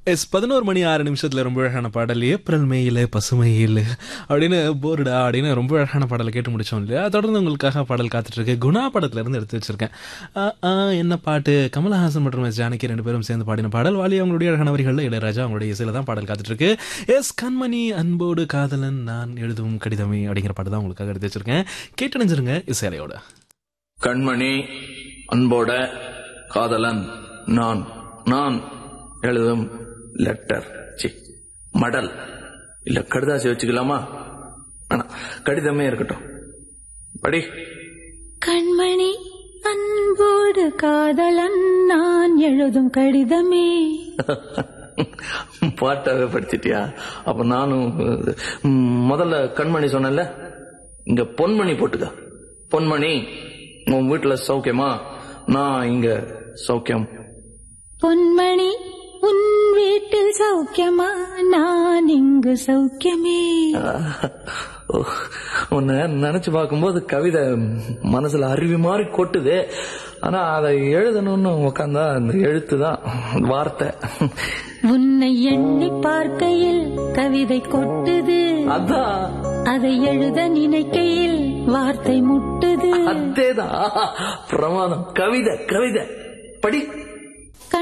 S பதினோரு மணி ஆறு நிமிஷத்துல ரொம்ப அழகான பாடல் ஏப்ரல் மேயில பசுமையில் அப்படின்னு போர்டா அப்படின்னு ரொம்ப அழகான பாடலை கேட்டு முடிச்சோம் இல்லையா தொடர்ந்து உங்களுக்காக பாடல் காத்துட்டு இருக்கு குணா படத்துல இருந்து எடுத்து வச்சிருக்கேன் ஆ, ஆ, என்ன பாட்டு கமலஹாசன் மற்றும் எஸ் ஜானகி ரெண்டு பேரும் சேர்ந்து பாடின பாடல் வாலி அவங்களுடைய அழகான வரிகளில் இளையராஜா அவங்களுடைய இசையில தான் பாடல் காத்துட்டு இருக்கு எஸ் கண்மணி அன்போடு காதலன் நான் எழுதும் கடிதமே அப்படிங்கிற பாட்டு தான் உங்களுக்காக எடுத்து வச்சிருக்கேன் கேட்டு நினைச்சிருங்க இசையலையோட கண்மணி அன்போட காதலன் நான் நான் எழுதும் லெட்டர் சி மடல் இல்ல கடுதாசி வச்சுக்கலாமா வேணாம் கடிதமே இருக்கட்டும் படி கண்மணி அன்போடு காதலன் நான் எழுதும் கடிதமே பாட்டாவே படிச்சிட்டியா அப்ப நானும் ம், முதல்ல கண்மணி சொன்னேன்ல இங்க பொன்மணி போட்டுக்க பொன்மணி உன் வீட்டுல சௌக்கியமா நான் இங்க சௌக்கியம் பொன்மணி உன் வீட்டில் சௌக்கியமா நான் இங்கு சௌக்கியமே ஓ, உன்னை நினைச்சு பார்க்கும்போது கவிதை மனசுல அருவி மாதிரி கொட்டுது ஆனா அதை எழுதணும்னு உட்காந்தா அந்த எழுத்து தான் வார்த்தை உன்னை எண்ணி பார்க்கையில் கவிதை கொட்டுது அதான் அதை எழுத நினைக்கையில் வார்த்தை முட்டுது அதேதான் பிரமாதம் கவிதை கவிதை படி